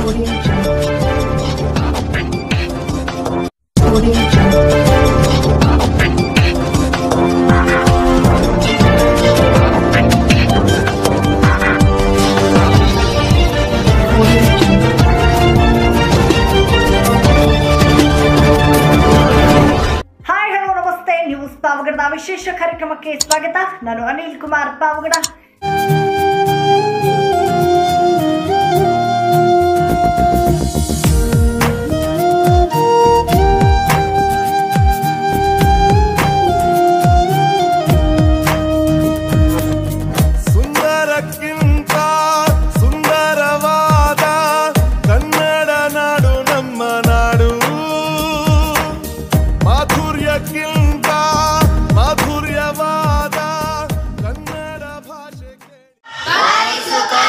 Audio Jungle. Audio Jungle. Audio Jungle. Hi hello ನಮಸ್ತೆ news ಪಾವಗಡದ ವಿಶೇಷ ಕಾರ್ಯಕ್ರಮಕ್ಕೆ ಸ್ವಾಗತ ನಾನು ಅನಿಲ್ ಕುಮಾರ್ ಪಾವಗಡ ಸುಂದರಕ್ಕಿಂತ ಸುಂದರವಾದ ಕನ್ನಡ ನಾಡು ನಮ್ಮ ನಾಡು ಮಾಧುರ್ಯಕ್ಕಿಂತ ಮಾಧುರ್ಯವಾದ ಕನ್ನಡ ಭಾಷೆ ಕೇಳಿ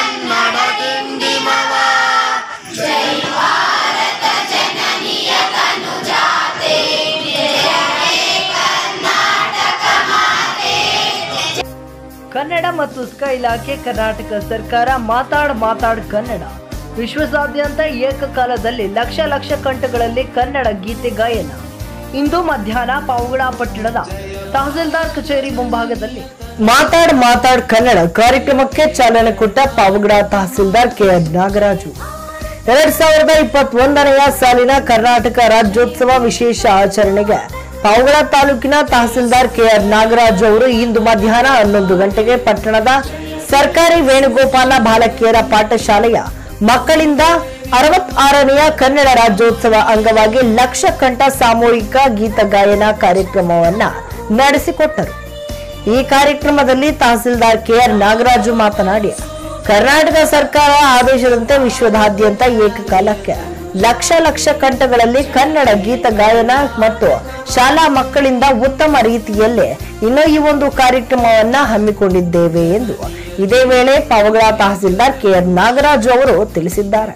ಕನ್ನಡ ಮತ್ತು ಸ್ಕ ಇಲಾಖೆ ಕರ್ನಾಟಕ ಸರ್ಕಾರ ಮಾತಾಡ್ ಮಾತಾಡ್ ಕನ್ನಡ ವಿಶ್ವದಾದ್ಯಂತ ಏಕಕಾಲದಲ್ಲಿ ಲಕ್ಷ ಲಕ್ಷ ಕಂಠಗಳಲ್ಲಿ ಕನ್ನಡ ಗೀತೆ ಗಾಯನ ಇಂದು ಮಧ್ಯಾಹ್ನ ಪಾವಗಡ ಪಟ್ಟಣದ ತಹಸೀಲ್ದಾರ್ ಕಚೇರಿ ಮುಂಭಾಗದಲ್ಲಿ ಮಾತಾಡ್ ಮಾತಾಡ್ ಕನ್ನಡ ಕಾರ್ಯಕ್ರಮಕ್ಕೆ ಚಾಲನೆ ಕೊಟ್ಟ ಪಾವಗಡ ತಹಸೀಲ್ದಾರ್ ಕೆ ಆರ್ ನಾಗರಾಜು ಎರಡ್ ಸಾವಿರದ ಇಪ್ಪತ್ತ್ ಒಂದನೆಯ ಸಾಲಿನ ಕರ್ನಾಟಕ ರಾಜ್ಯೋತ್ಸವ ವಿಶೇಷ ಆಚರಣೆಗೆ ಪಾವಗಡ ತಾಲೂಕಿನ ತಹಸೀಲ್ದಾರ್ ಕೆ ಆರ್ ನಾಗರಾಜು ಅವರು ಇಂದು ಮಧ್ಯಾಹ್ನ ಹನ್ನೊಂದು ಗಂಟೆಗೆ ಪಟ್ಟಣದ ಸರ್ಕಾರಿ ವೇಣುಗೋಪಾಲ ಬಾಲಕಿಯರ ಪಾಠಶಾಲೆಯ ಮಕ್ಕಳಿಂದ ಅರವತ್ತಾರನೆಯ ಕನ್ನಡ ರಾಜ್ಯೋತ್ಸವ ಅಂಗವಾಗಿ ಲಕ್ಷ ಕಂಠ ಸಾಮೂಹಿಕ ಗೀತ ಗಾಯನ ಕಾರ್ಯಕ್ರಮವನ್ನ ನಡೆಸಿಕೊಟ್ಟರು ಈ ಕಾರ್ಯಕ್ರಮದಲ್ಲಿ ತಹಸೀಲ್ದಾರ್ ಕೆಆರ್ ನಾಗರಾಜು ಮಾತನಾಡಿ ಕರ್ನಾಟಕ ಸರ್ಕಾರ ಆದೇಶದಂತೆ ವಿಶ್ವದಾದ್ಯಂತ ಏಕಕಾಲಕ್ಕೆ ಲಕ್ಷ ಲಕ್ಷ ಕಂಠಗಳಲ್ಲಿ ಕನ್ನಡ ಗೀತ ಗಾಯನ ಮತ್ತು ಶಾಲಾ ಮಕ್ಕಳಿಂದ ಉತ್ತಮ ರೀತಿಯಲ್ಲೇ ಇನ್ನೂ ಈ ಒಂದು ಕಾರ್ಯಕ್ರಮವನ್ನ ಹಮ್ಮಿಕೊಂಡಿದ್ದೇವೆ ಎಂದು ಇದೇ ವೇಳೆ ಪಾವಗಡ ತಹಸೀಲ್ದಾರ್ ಕೆಆರ್ ನಾಗರಾಜು ಅವರು ತಿಳಿಸಿದ್ದಾರೆ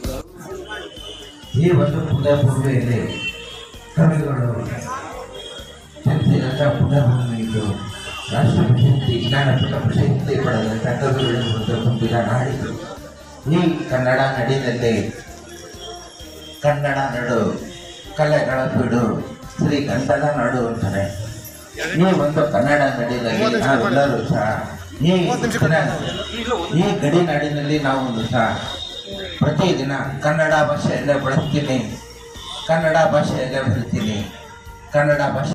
ಈ ಒಂದು ಪುಣ್ಯಭೂಮಿಯಲ್ಲಿ ಕವಿಗಳು ಚರಿಸಿದಂಥ ಪುಣ್ಯಭೂಮಿಯಿದ್ದು ರಾಷ್ಟ್ರ ಪ್ರಶಸ್ತಿ ಜ್ಞಾನಪೀಠ ಪ್ರಶಸ್ತಿ ಪಡೆದಂಥ ಕವಿಗಳು ಒಂದು ತುಂಬಿದ ನಾಡಿದು ಈ ಕನ್ನಡ ನಡಿನಲ್ಲಿ ಕನ್ನಡ ನಡು ಕಲೆಗಳ ಬೀಡು ಶ್ರೀ ಗಂಧದ ನಾಡು ಅಂತಾರೆ ಈ ಒಂದು ಕನ್ನಡ ನಡಿನಲ್ಲಿ ನಾವೆಲ್ಲರೂ ಸಹ ಈ ದಿನ ಈ ಗಡಿ ನಾಡಿನಲ್ಲಿ ನಾವು ಸಹ ಪ್ರತಿದಿನ ಕನ್ನಡ ಭಾಷೆಯಲ್ಲೇ ಬಳಸ್ತೀನಿ ಕನ್ನಡ ಭಾಷೆಯಲ್ಲೇ ಬರಿತೀನಿ ಕನ್ನಡ ಭಾಷೆ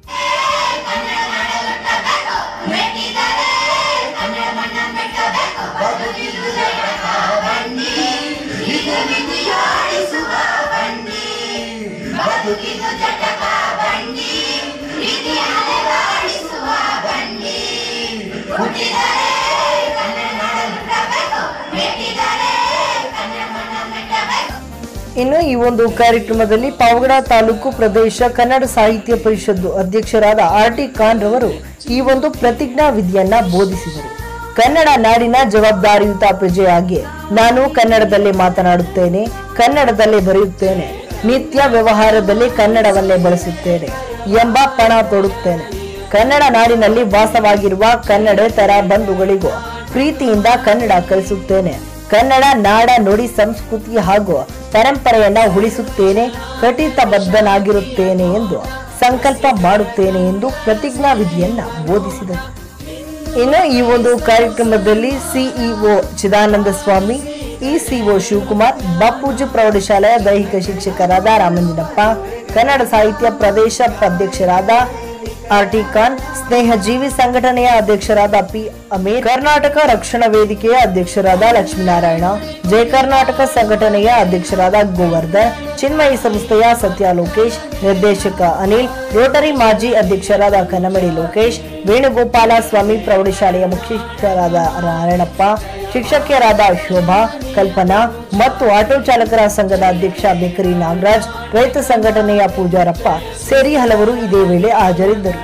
ಇನ್ನು ಈ ಒಂದು ಕಾರ್ಯಕ್ರಮದಲ್ಲಿ ಪಾವಗಡ ತಾಲೂಕು ಪ್ರದೇಶ ಕನ್ನಡ ಸಾಹಿತ್ಯ ಪರಿಷತ್ತು ಅಧ್ಯಕ್ಷರಾದ ಆರ್ ಟಿ ಖಾನ್ ರವರು ಈ ಒಂದು ಪ್ರತಿಜ್ಞಾ ವಿಧಿಯನ್ನ ಬೋಧಿಸಿದರು ಕನ್ನಡ ನಾಡಿನ ಜವಾಬ್ದಾರಿಯುತ ಪ್ರಜೆಯಾಗಿ ನಾನು ಕನ್ನಡದಲ್ಲೇ ಮಾತನಾಡುತ್ತೇನೆ ಕನ್ನಡದಲ್ಲೇ ಬರೆಯುತ್ತೇನೆ ನಿತ್ಯ ವ್ಯವಹಾರದಲ್ಲಿ ಕನ್ನಡವನ್ನೇ ಬಳಸುತ್ತೇನೆ ಎಂಬ ಪಣ ತೊಡುತ್ತೇನೆ ಕನ್ನಡ ನಾಡಿನಲ್ಲಿ ವಾಸವಾಗಿರುವ ಕನ್ನಡೇತರ ಬಂಧುಗಳಿಗೂ ಪ್ರೀತಿಯಿಂದ ಕನ್ನಡ ಕಲಿಸುತ್ತೇನೆ ಕನ್ನಡ ನಾಡ ನುಡಿ ಸಂಸ್ಕೃತಿ ಹಾಗೂ ಪರಂಪರೆಯನ್ನ ಉಳಿಸುತ್ತೇನೆ ಕಟಿತಬದ್ಧನಾಗಿರುತ್ತೇನೆ ಎಂದು ಸಂಕಲ್ಪ ಮಾಡುತ್ತೇನೆ ಎಂದು ಪ್ರತಿಜ್ಞಾ ವಿಧಿಯನ್ನ ಬೋಧಿಸಿದರು ಇನ್ನು ಈ ಒಂದು ಕಾರ್ಯಕ್ರಮದಲ್ಲಿ ಸಿಇಒ ಚಿದಾನಂದ ಸ್ವಾಮಿ ಇಸಿಒ ಶಿವಕುಮಾರ್ ಬಾಪೂಜಿ ಪ್ರೌಢಶಾಲೆಯ ದೈಹಿಕ ಶಿಕ್ಷಕರಾದ ರಾಮಂಜನಪ್ಪ ಕನ್ನಡ ಸಾಹಿತ್ಯ ಪ್ರದೇಶ ಅಧ್ಯಕ್ಷರಾದ ಆರ್ ಟಿ ಖಾನ್ ಸ್ನೇಹಜೀವಿ ಸಂಘಟನೆಯ ಅಧ್ಯಕ್ಷರಾದ ಪಿ ಅಮೀರ್ ಕರ್ನಾಟಕ ರಕ್ಷಣಾ ವೇದಿಕೆಯ ಅಧ್ಯಕ್ಷರಾದ ಲಕ್ಷ್ಮೀನಾರಾಯಣ ಜಯ ಕರ್ನಾಟಕ ಸಂಘಟನೆಯ ಅಧ್ಯಕ್ಷರಾದ ಗೋವರ್ಧನ್ ಚಿನ್ಮಯಿ ಸಂಸ್ಥೆಯ ಸತ್ಯ ಲೋಕೇಶ್ ನಿರ್ದೇಶಕ ಅನಿಲ್ ರೋಟರಿ ಮಾಜಿ ಅಧ್ಯಕ್ಷರಾದ ಕನ್ನಮಡಿ ಲೋಕೇಶ್ ವೇಣುಗೋಪಾಲ ಸ್ವಾಮಿ ಪ್ರೌಢಶಾಲೆಯ ಮುಖ್ಯ ಶಿಕ್ಷಕರಾದ ನಾರಾಯಣಪ್ಪ ಶಿಕ್ಷಕಿಯರಾದ ಶೋಭಾ ಕಲ್ಪನಾ ಮತ್ತು ಆಟೋ ಚಾಲಕರ ಸಂಘದ ಅಧ್ಯಕ್ಷ ಬೇಕರಿ ನಾಗರಾಜ್ ರೈತ ಸಂಘಟನೆಯ ಪೂಜಾರಪ್ಪ ಸೇರಿ ಹಲವರು ಇದೇ ವೇಳೆ ಹಾಜರಿದ್ದರು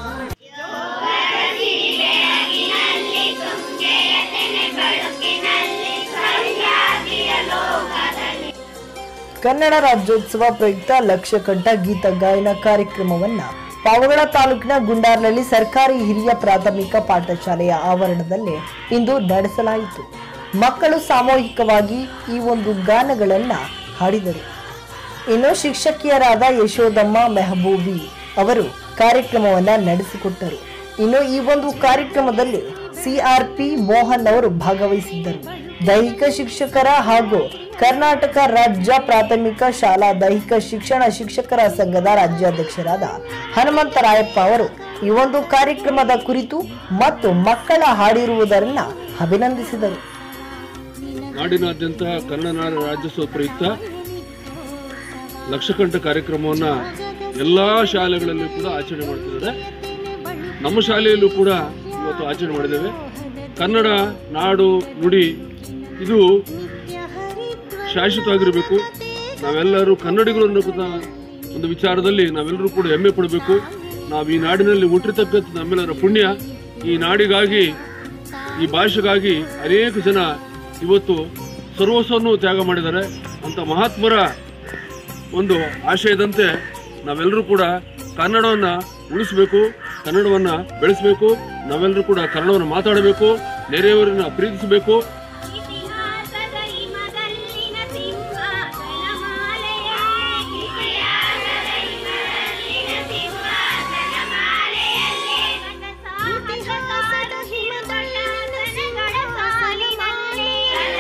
ಕನ್ನಡ ರಾಜ್ಯೋತ್ಸವ ಪ್ರಯುಕ್ತ ಲಕ್ಷ ಕಂಠ ಗೀತ ಗಾಯನ ಕಾರ್ಯಕ್ರಮವನ್ನ ಪಾವಗಡ ತಾಲೂಕಿನ ಗುಂಡಾರ್ನಲ್ಲಿ ಸರ್ಕಾರಿ ಹಿರಿಯ ಪ್ರಾಥಮಿಕ ಪಾಠಶಾಲೆಯ ಆವರಣದಲ್ಲಿ ಇಂದು ನಡೆಸಲಾಯಿತು ಮಕ್ಕಳು ಸಾಮೂಹಿಕವಾಗಿ ಈ ಒಂದು ಗಾನಗಳನ್ನ ಹಾಡಿದರು ಇನ್ನು ಶಿಕ್ಷಕಿಯರಾದ ಯಶೋದಮ್ಮ ಮೆಹಬೂಬಿ ಅವರು ಕಾರ್ಯಕ್ರಮವನ್ನ ನಡೆಸಿಕೊಟ್ಟರು ಇನ್ನು ಈ ಒಂದು ಕಾರ್ಯಕ್ರಮದಲ್ಲಿ ಸಿಆರ್ಪಿ ಮೋಹನ್ ಅವರು ಭಾಗವಹಿಸಿದ್ದರು ದೈಹಿಕ ಶಿಕ್ಷಕರ ಹಾಗೂ ಕರ್ನಾಟಕ ರಾಜ್ಯ ಪ್ರಾಥಮಿಕ ಶಾಲಾ ದೈಹಿಕ ಶಿಕ್ಷಣ ಶಿಕ್ಷಕರ ಸಂಘದ ರಾಜ್ಯಾಧ್ಯಕ್ಷರಾದ ಹನುಮಂತರಾಯಪ್ಪ ಅವರು ಈ ಒಂದು ಕಾರ್ಯಕ್ರಮದ ಕುರಿತು ಮತ್ತು ಮಕ್ಕಳ ಹಾಡಿರುವುದರನ್ನ ಅಭಿನಂದಿಸಿದರು ನಾಡಿನಾದ್ಯಂತ ಕನ್ನಡ ನಾಡ ರಾಜ್ಯೋತ್ಸವ ಪ್ರಯುಕ್ತ ಲಕ್ಷಕಂಠ ಕಾರ್ಯಕ್ರಮವನ್ನು ಎಲ್ಲ ಶಾಲೆಗಳಲ್ಲಿ ಕೂಡ ಆಚರಣೆ ಮಾಡ್ತಿದ್ದಾರೆ ನಮ್ಮ ಶಾಲೆಯಲ್ಲೂ ಕೂಡ ಇವತ್ತು ಆಚರಣೆ ಮಾಡಿದ್ದೇವೆ ಕನ್ನಡ ನಾಡು ನುಡಿ ಇದು ಶಾಶ್ವತವಾಗಿರಬೇಕು ನಾವೆಲ್ಲರೂ ಕನ್ನಡಿಗರು ಅನ್ನೋ ಒಂದು ವಿಚಾರದಲ್ಲಿ ನಾವೆಲ್ಲರೂ ಕೂಡ ಹೆಮ್ಮೆ ಪಡಬೇಕು ನಾವು ಈ ನಾಡಿನಲ್ಲಿ ಹುಟ್ಟಿರ್ತಕ್ಕಂಥ ನಮ್ಮೆಲ್ಲರ ಪುಣ್ಯ ಈ ನಾಡಿಗಾಗಿ ಈ ಭಾಷೆಗಾಗಿ ಅನೇಕ ಜನ ಇವತ್ತು ಸರ್ವಸ್ವವನ್ನು ತ್ಯಾಗ ಮಾಡಿದ್ದಾರೆ ಅಂತ ಮಹಾತ್ಮರ ಒಂದು ಆಶಯದಂತೆ ನಾವೆಲ್ಲರೂ ಕೂಡ ಕನ್ನಡವನ್ನು ಉಳಿಸಬೇಕು ಕನ್ನಡವನ್ನು ಬೆಳೆಸಬೇಕು ನಾವೆಲ್ಲರೂ ಕೂಡ ಕನ್ನಡವನ್ನು ಮಾತಾಡಬೇಕು ನೆರೆಯವರನ್ನ ಪ್ರೀತಿಸಬೇಕು ಇತಿಹಾಸದ ಹಿಮದಲ್ಲಿನ ಸಿಂಹಾಸನ ಮಾಲೆಯ ಇತಿಹಾಸದ ಹಿಮದಲ್ಲಿನ ಸಿಂಹಾಸನ ಮಾಲೆಯಲ್ಲಿ ಸಾಹಸದ ಹಿಮದೊಳಾಸನಗಳ ಸಾಲಿನಲ್ಲಿ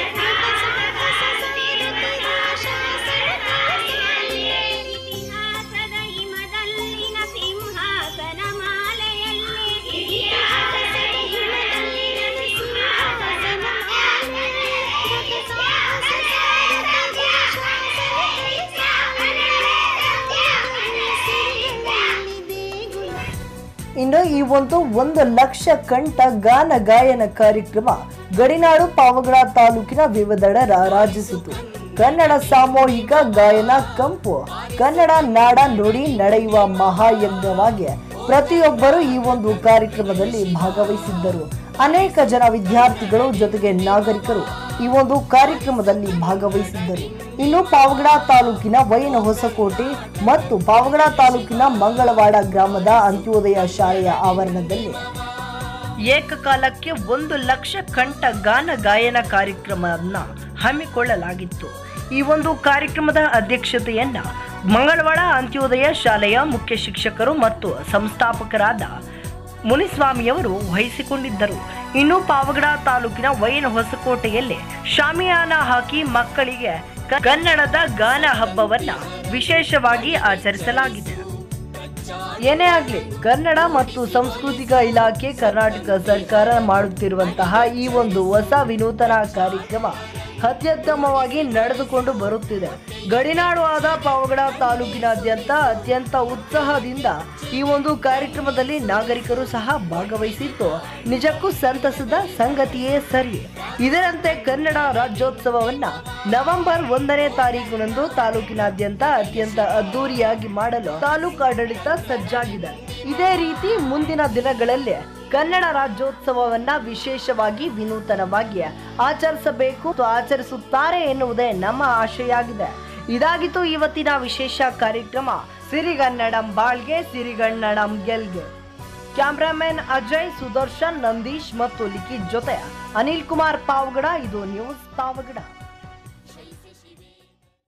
ಇತಿಹಾಸದ ಹಿಮದಲ್ಲಿನ ಸಿಂಹಾಸನ ಮಾಲೆಯಲ್ಲಿ ಇತಿಹಾಸದ ಹಿಮದಲ್ಲಿನ ಸಿಂಹಾಸನ ಇನ್ನು ಈ ಒಂದು ಒಂದು ಲಕ್ಷ ಕಂಠ ಗಾನ ಗಾಯನ ಕಾರ್ಯಕ್ರಮ ಗಡಿನಾಡು ಪಾವಗಡ ತಾಲೂಕಿನ ವಿವಿಧೆಡೆ ರಾರಾಜಿಸಿತು ಕನ್ನಡ ಸಾಮೂಹಿಕ ಗಾಯನ ಕಂಪು ಕನ್ನಡ ನಾಡ ನುಡಿ ನಡೆಯುವ ಮಹಾಯಜ್ಞವಾಗಿ ಪ್ರತಿಯೊಬ್ಬರು ಈ ಒಂದು ಕಾರ್ಯಕ್ರಮದಲ್ಲಿ ಭಾಗವಹಿಸಿದ್ದರು ಅನೇಕ ಜನ ವಿದ್ಯಾರ್ಥಿಗಳು ಜೊತೆಗೆ ನಾಗರಿಕರು ಈ ಒಂದು ಕಾರ್ಯಕ್ರಮದಲ್ಲಿ ಭಾಗವಹಿಸಿದ್ದರು ಇನ್ನು ಪಾವಗಡ ತಾಲೂಕಿನ ವೈನ ಹೊಸಕೋಟೆ ಮತ್ತು ಪಾವಗಡ ತಾಲೂಕಿನ ಮಂಗಳವಾಡ ಗ್ರಾಮದ ಅಂತ್ಯೋದಯ ಶಾಲೆಯ ಆವರಣದಲ್ಲಿ ಏಕಕಾಲಕ್ಕೆ ಒಂದು ಲಕ್ಷ ಕಂಠ ಗಾನ ಗಾಯನ ಕಾರ್ಯಕ್ರಮವನ್ನ ಹಮ್ಮಿಕೊಳ್ಳಲಾಗಿತ್ತು ಈ ಒಂದು ಕಾರ್ಯಕ್ರಮದ ಅಧ್ಯಕ್ಷತೆಯನ್ನ ಮಂಗಳವಾಡ ಅಂತ್ಯೋದಯ ಶಾಲೆಯ ಮುಖ್ಯ ಶಿಕ್ಷಕರು ಮತ್ತು ಸಂಸ್ಥಾಪಕರಾದ ಮುನಿಸ್ವಾಮಿಯವರು ವಹಿಸಿಕೊಂಡಿದ್ದರು ಇನ್ನು ಪಾವಗಡ ತಾಲೂಕಿನ ವೈನ ಹೊಸಕೋಟೆಯಲ್ಲಿ ಶಾಮಿಯಾನ ಹಾಕಿ ಮಕ್ಕಳಿಗೆ ಕ- ಕನ್ನಡದ ಗಾನ ಹಬ್ಬವನ್ನ ವಿಶೇಷವಾಗಿ ಆಚರಿಸಲಾಗಿದೆ ಏನೇ ಆಗಲಿ ಕನ್ನಡ ಮತ್ತು ಸಾಂಸ್ಕೃತಿಕ ಇಲಾಖೆ ಕರ್ನಾಟಕ ಸರ್ಕಾರ ಮಾಡುತ್ತಿರುವಂತಹ ಈ ಒಂದು ಹೊಸ ವಿನೂತನ ಕಾರ್ಯಕ್ರಮ ಅತ್ಯುತ್ತಮವಾಗಿ ನಡೆದುಕೊಂಡು ಬರುತ್ತಿದೆ ಗಡಿನಾಡು ಆದ ಪಾವಗಡ ತಾಲೂಕಿನಾದ್ಯಂತ ಅತ್ಯಂತ ಉತ್ಸಾಹದಿಂದ ಈ ಒಂದು ಕಾರ್ಯಕ್ರಮದಲ್ಲಿ ನಾಗರಿಕರು ಸಹ ಭಾಗವಹಿಸಿದ್ದು ನಿಜಕ್ಕೂ ಸಂತಸದ ಸಂಗತಿಯೇ ಸರಿ ಇದರಂತೆ ಕನ್ನಡ ರಾಜ್ಯೋತ್ಸವವನ್ನ ನವೆಂಬರ್ ಒಂದನೇ ತಾರೀಕಿನಂದು ತಾಲೂಕಿನಾದ್ಯಂತ ಅತ್ಯಂತ ಅದ್ದೂರಿಯಾಗಿ ಮಾಡಲು ತಾಲೂಕು ಆಡಳಿತ ಸಜ್ಜಾಗಿದೆ ಇದೇ ರೀತಿ ಮುಂದಿನ ದಿನಗಳಲ್ಲಿ ಕನ್ನಡ ರಾಜ್ಯೋತ್ಸವವನ್ನ ವಿಶೇಷವಾಗಿ ವಿನೂತನವಾಗಿ ಆಚರಿಸಬೇಕು ಮತ್ತು ಆಚರಿಸುತ್ತಾರೆ ಎನ್ನುವುದೇ ನಮ್ಮ ಆಶಯ ಆಗಿದೆ ಇದಾಗಿತ್ತು ಇವತ್ತಿನ ವಿಶೇಷ ಕಾರ್ಯಕ್ರಮ ಸಿರಿಗನ್ನಡಂ ಬಾಳ್ಗೆ ಸಿರಿಗನ್ನಡಂ ಗೆಲ್ಗೆ ಕ್ಯಾಮ್ರಾಮನ್ ಅಜಯ್ ಸುದರ್ಶನ್ ನಂದೀಶ್ ಮತ್ತು ಲಿಖಿತ್ ಜೊತೆ ಅನಿಲ್ ಕುಮಾರ್ ಪಾವಗಡ ಇದು ನ್ಯೂಸ್ ಪಾವಗಡ